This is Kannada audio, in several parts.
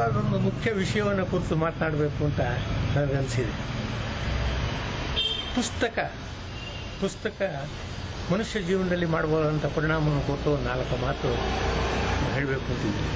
ಮುಖ್ಯವಾದ ಒಂದು ಮುಖ್ಯ ವಿಷಯವನ್ನು ಕುರಿತು ಮಾತನಾಡಬೇಕು ಅಂತ ನನಗನ್ಸಿದೆ ಪುಸ್ತಕ ಪುಸ್ತಕ ಮನುಷ್ಯ ಜೀವನದಲ್ಲಿ ಮಾಡಬಹುದಂಥ ಪರಿಣಾಮವನ್ನು ಕುರಿತು ಒಂದು ನಾಲ್ಕು ಮಾತು ಹೇಳಬೇಕು ಅಂತಿದ್ದೆ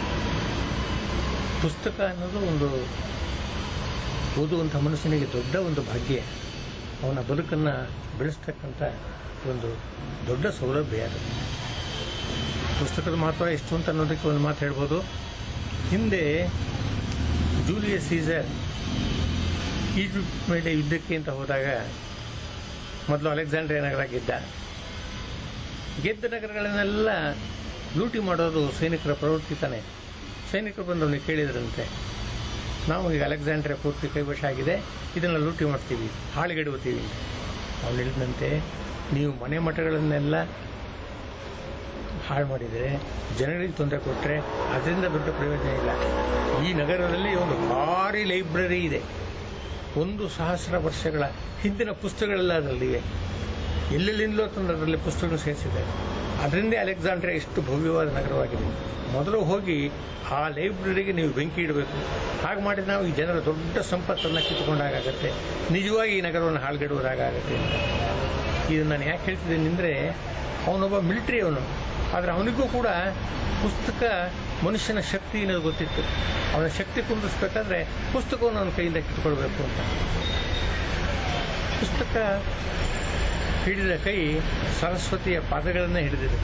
ಪುಸ್ತಕ ಅನ್ನೋದು ಒಂದು ಓದುವಂಥ ಮನುಷ್ಯನಿಗೆ ದೊಡ್ಡ ಒಂದು ಭಾಗ್ಯ ಅವನ ಬದುಕನ್ನು ಬೆಳೆಸ್ತಕ್ಕಂಥ ಒಂದು ದೊಡ್ಡ ಸೌಲಭ್ಯ ಅದು ಪುಸ್ತಕದ ಮಹತ್ವ ಎಷ್ಟು ಅಂತ ಅನ್ನೋದಕ್ಕೆ ಒಂದು ಮಾತು ಹೇಳ್ಬೋದು ಹಿಂದೆ ಜೂಲಿಯಸ್ ಸೀಸರ್ ಈಜಿಪ್ಟ್ ಮೇಲೆ ಯುದ್ಧಕ್ಕೆ ಅಂತ ಹೋದಾಗ ಮೊದಲು ಅಲೆಕ್ಸಾಂಡ್ರಿಯಾ ನಗರ ಗೆದ್ದ ಗೆದ್ದ ನಗರಗಳನ್ನೆಲ್ಲ ಲೂಟಿ ಮಾಡೋದು ಸೈನಿಕರ ಪ್ರವೃತ್ತಿ ತಾನೆ ಸೈನಿಕರು ಬಂದು ಅವನಿಗೆ ಕೇಳಿದ್ರಂತೆ ನಾವು ಈಗ ಅಲೆಕ್ಸಾಂಡ್ರಿಯಾ ಪೂರ್ತಿ ಕೈವಶ ಆಗಿದೆ ಇದನ್ನು ಲೂಟಿ ಮಾಡ್ತೀವಿ ಹಾಳುಗೆಡುತ್ತೀವಿ ಅವನು ಹೇಳಿದಂತೆ ನೀವು ಮನೆ ಮಠಗಳನ್ನೆಲ್ಲ ಹಾಳು ಮಾಡಿದರೆ ಜನರಿಗೆ ತೊಂದರೆ ಕೊಟ್ಟರೆ ಅದರಿಂದ ದೊಡ್ಡ ಪ್ರಯೋಜನ ಇಲ್ಲ ಈ ನಗರದಲ್ಲಿ ಒಂದು ಭಾರಿ ಲೈಬ್ರರಿ ಇದೆ ಒಂದು ಸಹಸ್ರ ವರ್ಷಗಳ ಹಿಂದಿನ ಪುಸ್ತಕಗಳೆಲ್ಲ ಅದರಲ್ಲಿವೆ ಎಲ್ಲೆಲ್ಲಿಂದಲೋ ತಂದು ಅದರಲ್ಲಿ ಪುಸ್ತಕಗಳು ಸೇರಿಸಿದ್ದಾರೆ ಅದರಿಂದ ಅಲೆಕ್ಸಾಂಡ್ರಿಯಾ ಎಷ್ಟು ಭವ್ಯವಾದ ನಗರವಾಗಿದೆ ಮೊದಲು ಹೋಗಿ ಆ ಲೈಬ್ರರಿಗೆ ನೀವು ಬೆಂಕಿ ಇಡಬೇಕು ಹಾಗೆ ಮಾಡಿದ್ರೆ ನಾವು ಈ ಜನರ ದೊಡ್ಡ ಸಂಪತ್ತನ್ನು ಕಿತ್ತುಕೊಂಡಾಗತ್ತೆ ನಿಜವಾಗಿ ಈ ನಗರವನ್ನು ಹಾಳುಗೆಡುವುದಾಗತ್ತೆ ಅಂತ ಇದು ನಾನು ಯಾಕೆ ಹೇಳ್ತಿದ್ದೀನಿ ಅಂದರೆ ಅವನೊಬ್ಬ ಮಿಲಿಟರಿ ಅವನು ಆದರೆ ಅವನಿಗೂ ಕೂಡ ಪುಸ್ತಕ ಮನುಷ್ಯನ ಶಕ್ತಿ ಅನ್ನೋದು ಗೊತ್ತಿತ್ತು ಅವನ ಶಕ್ತಿ ಕುಂದಿಸ್ಬೇಕಾದ್ರೆ ಪುಸ್ತಕವನ್ನು ಅವನ ಕೈಯಿಂದ ಕಿತ್ಕೊಳ್ಬೇಕು ಅಂತ ಪುಸ್ತಕ ಹಿಡಿದ ಕೈ ಸರಸ್ವತಿಯ ಪಾದಗಳನ್ನೇ ಹಿಡಿದಿದೆ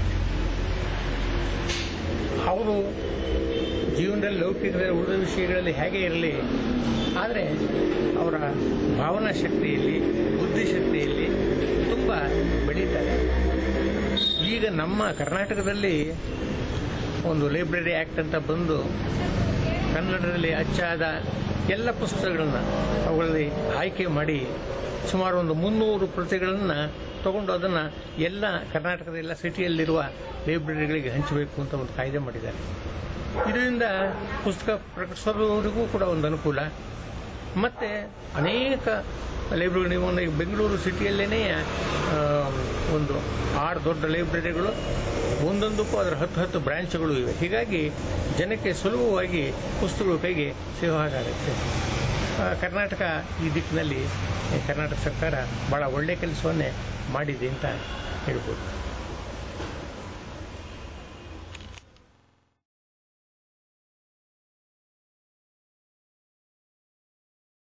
ಅವರು ಜೀವನದಲ್ಲಿ ಲೌಕಿಕದ ಉಳಿದ ವಿಷಯಗಳಲ್ಲಿ ಹೇಗೆ ಇರಲಿ ಆದರೆ ಅವರ ಭಾವನಾ ಶಕ್ತಿಯಲ್ಲಿ ಬುದ್ಧಿಶಕ್ತಿಯಲ್ಲಿ ತುಂಬ ಬೆಳೀತಾರೆ ಈಗ ನಮ್ಮ ಕರ್ನಾಟಕದಲ್ಲಿ ಒಂದು ಲೈಬ್ರರಿ ಆ್ಯಕ್ಟ್ ಅಂತ ಬಂದು ಕನ್ನಡದಲ್ಲಿ ಅಚ್ಚಾದ ಎಲ್ಲ ಪುಸ್ತಕಗಳನ್ನು ಅವುಗಳಲ್ಲಿ ಆಯ್ಕೆ ಮಾಡಿ ಸುಮಾರು ಒಂದು ಮುನ್ನೂರು ಪ್ರತಿಗಳನ್ನು ತಗೊಂಡು ಅದನ್ನು ಎಲ್ಲ ಕರ್ನಾಟಕದ ಎಲ್ಲ ಸಿಟಿಯಲ್ಲಿರುವ ಲೈಬ್ರರಿಗಳಿಗೆ ಹಂಚಬೇಕು ಅಂತ ಒಂದು ಕಾಯ್ದೆ ಮಾಡಿದ್ದಾರೆ ಇದರಿಂದ ಪುಸ್ತಕ ಪ್ರಕಟಿಸೋರಿಗೂ ಕೂಡ ಒಂದು ಅನುಕೂಲ ಮತ್ತು ಅನೇಕ ಲೈಬ್ರರಿ ನೀವು ಒಂದು ಈಗ ಬೆಂಗಳೂರು ಸಿಟಿಯಲ್ಲೇ ಒಂದು ಆರು ದೊಡ್ಡ ಲೈಬ್ರರಿಗಳು ಒಂದೊಂದಕ್ಕೂ ಅದರ ಹತ್ತು ಹತ್ತು ಬ್ರಾಂಚ್ಗಳು ಇವೆ ಹೀಗಾಗಿ ಜನಕ್ಕೆ ಸುಲಭವಾಗಿ ಪುಸ್ತಕಗಳು ಕೈಗೆ ಸಿಗೋ ಹಾಗಾಗುತ್ತೆ ಆ, ಕರ್ನಾಟಕ ಈ ದಿಕ್ಕಿನಲ್ಲಿ ಕರ್ನಾಟಕ ಸರ್ಕಾರ ಭಾಳ ಒಳ್ಳೆಯ ಕೆಲಸವನ್ನೇ ಮಾಡಿದೆ ಅಂತ ಹೇಳ್ಬೋದು